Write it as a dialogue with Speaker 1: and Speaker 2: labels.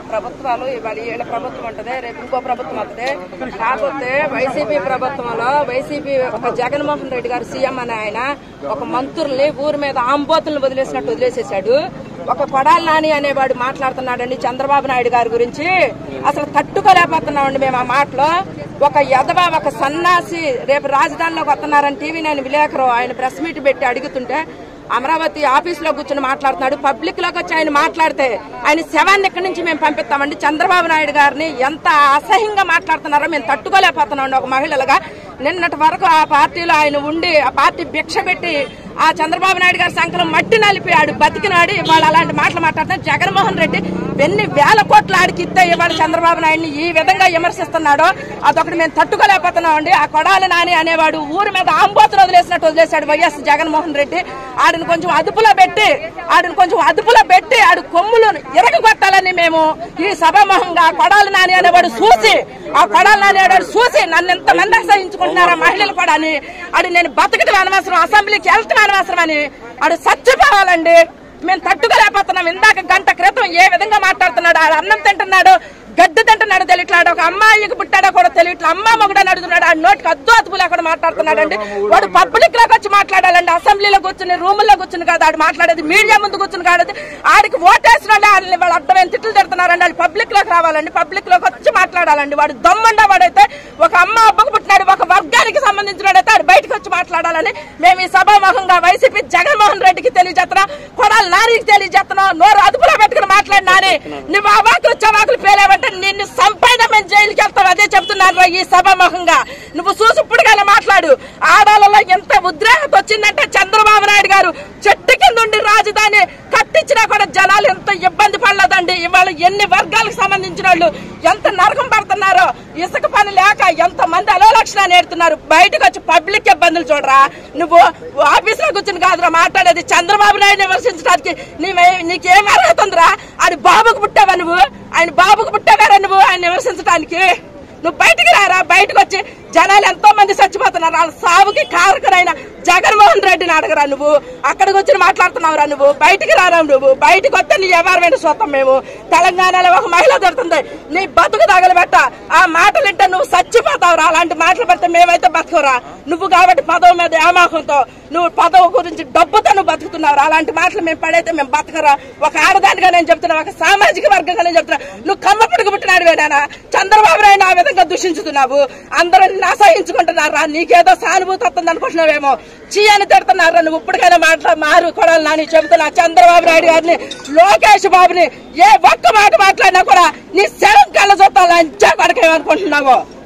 Speaker 1: ప్రభుత్వాలు ఇవాళ వీళ్ళ ప్రభుత్వం ఉంటది రేపు ఇంకో ప్రభుత్వం వస్తుంది కాకపోతే వైసీపీ ప్రభుత్వంలో వైసీపీ ఒక జగన్మోహన్ రెడ్డి గారు సీఎం అని ఆయన ఒక మంత్రుల్ని ఊరి మీద ఆంబోతులను వదిలేసినట్టు వదిలేసేసాడు ఒక కొడాలి నాని అనేవాడు మాట్లాడుతున్నాడండి చంద్రబాబు నాయుడు గారి గురించి అసలు తట్టుకోలేకపోతున్నామండి మేము ఆ మాటలో ఒక యదవ ఒక సన్నాసి రేపు రాజధానిలోకి వస్తున్నారని టీవీ నేను విలేకరు ఆయన ప్రెస్ మీట్ పెట్టి అడుగుతుంటే అమరావతి ఆఫీస్ లో కూర్చొని మాట్లాడుతున్నాడు పబ్లిక్ లోకి వచ్చి ఆయన మాట్లాడితే ఆయన శవాన్ని ఎక్కడి నుంచి మేము పంపిస్తామండి చంద్రబాబు నాయుడు గారిని ఎంత అసహ్యంగా మాట్లాడుతున్నారో మేము తట్టుకోలేకపోతున్నాం ఒక మహిళలుగా నిన్నటి వరకు ఆ పార్టీలో ఆయన ఉండి ఆ పార్టీ భిక్ష పెట్టి ఆ చంద్రబాబు నాయుడు గారి సంకలం మట్టి నలిపి ఆడు బతికినాడు ఇవాళ అలాంటి మాటలు మాట్లాడుతున్నారు జగన్మోహన్ రెడ్డి ఎన్ని వేల కోట్ల ఆడికి ఇస్తే ఇవాళ చంద్రబాబు నాయుడిని ఈ విధంగా విమర్శిస్తున్నాడో అదొకటి మేము తట్టుకోలేకపోతున్నామండి ఆ కొడాలి నాని అనేవాడు ఊరి మీద ఆంబోతులు వదిలేసినట్టు వదిలేశాడు వైఎస్ జగన్మోహన్ రెడ్డి ఆడిని కొంచెం అదుపులో పెట్టి ఆడిని కొంచెం అదుపులో పెట్టి ఆడు కొమ్ములను ఇరగొట్టాలని మేము ఈ సభామోహంగా ఆ కొడాలి నాని అనేవాడు చూసి ఆ కొడాలి నాని అనేవాడు చూసి నన్ను ఎంత మంది అసహించుకుంటున్నారు ఆ మహిళలు కూడా అని ఆడు నేను బతకటం అనవసరం అసెంబ్లీకి వెళ్ళటం అనవసరం అని ఆడు చచ్చిపోవాలండి మేము తట్టుకోలేకపోతున్నాం ఇందాక గంట క్రితం ఏ విధంగా మాట్లాడుతున్నాడు ఆడు అన్నం తింటున్నాడు గడ్డి తింటున్నాడు తెలియట్లాడు ఒక అమ్మాయికి పుట్టాడో కూడా తెలియట్లా అమ్మ మొగుడు అడుగుతున్నాడు ఆ నోటికి అద్దు అదుపు లేకుండా మాట్లాడుతున్నాడండి వాడు పబ్లిక్ లోకి వచ్చి మాట్లాడాలండి అసెంబ్లీలో కూర్చుని రూముల్లో కూర్చుని కాదు ఆడు మాట్లాడేది మీడియా ముందు కూర్చుని కాదు ఆడికి ఓటేసిన వాళ్ళే వాళ్ళని వాళ్ళు అడ్డమైన తిట్లు తిడుతున్నారండి వాళ్ళు పబ్లిక్ లోకి రావాలండి పబ్లిక్ లోకి వచ్చి మాట్లాడాలండి వాడు దమ్ముండ వాడైతే ఒక అమ్మ అబ్బకు పుట్టినాడు ఒక వర్గానికి సంబంధించినడైతే ఆడు బయటకు వచ్చి మాట్లాడాలని మేము ఈ సభాముఖంగా వైసీపీ జగన్మోహన్ రెడ్డికి తెలియజేస్తున్నాం కొడాలి నానికి తెలియజేస్తున్నాం నోరు అదుపులో పెట్టుకుని మాట్లాడినాని నువ్వు అవాకులు చవాకులు పేలేవంటే నిన్ను సంపైన మేము జైలుకి వెళ్తాం అదే చెప్తున్నాను రా ఈ సభాముఖంగా నువ్వు చూసి ఇప్పుడుగానే మాట్లాడు ఆడాలలో ఎంత ఉద్రేకత వచ్చిందంటే చంద్రబాబు నాయుడు గారు చెట్టు కింద ఉండి రాజధాని కట్టించినా కూడా జనాలు ఎంత ఇబ్బంది పడలేదండి ఇవాళ ఎన్ని వర్గాలకు సంబంధించిన వాళ్ళు ఎంత నరకం పడుతున్నారో ఇసుక పని లేక ఎంత మంది అలోలక్షణ నేడుతున్నారు బయటకు వచ్చి పబ్లిక్ ఇబ్బందులు చూడరా నువ్వు ఆఫీస్ లో కూర్చుని కాదురా మాట్లాడేది చంద్రబాబు నాయుడు విమర్శించడానికి నీవే నీకేం అర్హత ఉందిరా అది బాబుకు పుట్టావా నువ్వు ఆయన బాబుకు పుట్టావారా నువ్వు ఆయన విమర్శించడానికి నువ్వు బయటికి రారా బయటకు వచ్చి జనాలు ఎంతో మంది చచ్చిపోతున్నారు వాళ్ళ సావుకి కారకునైన జగన్మోహన్ రెడ్డిని అడగరా నువ్వు అక్కడికి వచ్చి మాట్లాడుతున్నావురా నువ్వు బయటికి రారా నువ్వు బయటకు వస్తే నీ ఎవరమైన చూస్తాం మేము తెలంగాణలో ఒక మహిళ దొరుకుతుంది నీ బతుకు తగలబెట్ట ఆ మాటలు వింటే నువ్వు చచ్చిపోతావురా అలాంటి మాటలు పెడితే మేమైతే బతుకురా నువ్వు కాబట్టి పదవి మీద ఏమాకంతో నువ్వు పదవి గురించి డబ్బుతో నువ్వు బతుకుతున్నావు అలాంటి మాటలు మేము పడైతే మేము బతకరా ఒక ఆడదానిగా నేను చెప్తున్నా ఒక సామాజిక వర్గంగా నేను చెప్తున్నా నువ్వు కమ్మపడికి పుట్టినాడు వేడానా చంద్రబాబు నాయుడు ఆ విధంగా దూషించుతున్నావు అందరూ నిన్ను అసహించుకుంటున్నారా నీకేదో సానుభూతి వస్తుంది అనుకుంటున్నావేమో చీ అని తిడుతున్నారా నువ్వు ఇప్పటికైనా మాట్లా మారు కొడాలి నాని చెబుతున్నా చంద్రబాబు నాయుడు గారిని లోకేష్ బాబుని ఏ ఒక్క మాట మాట్లాడినా కూడా నీ శరం కళ్ళ చూస్తా లంచా కొడకేమనుకుంటున్నావు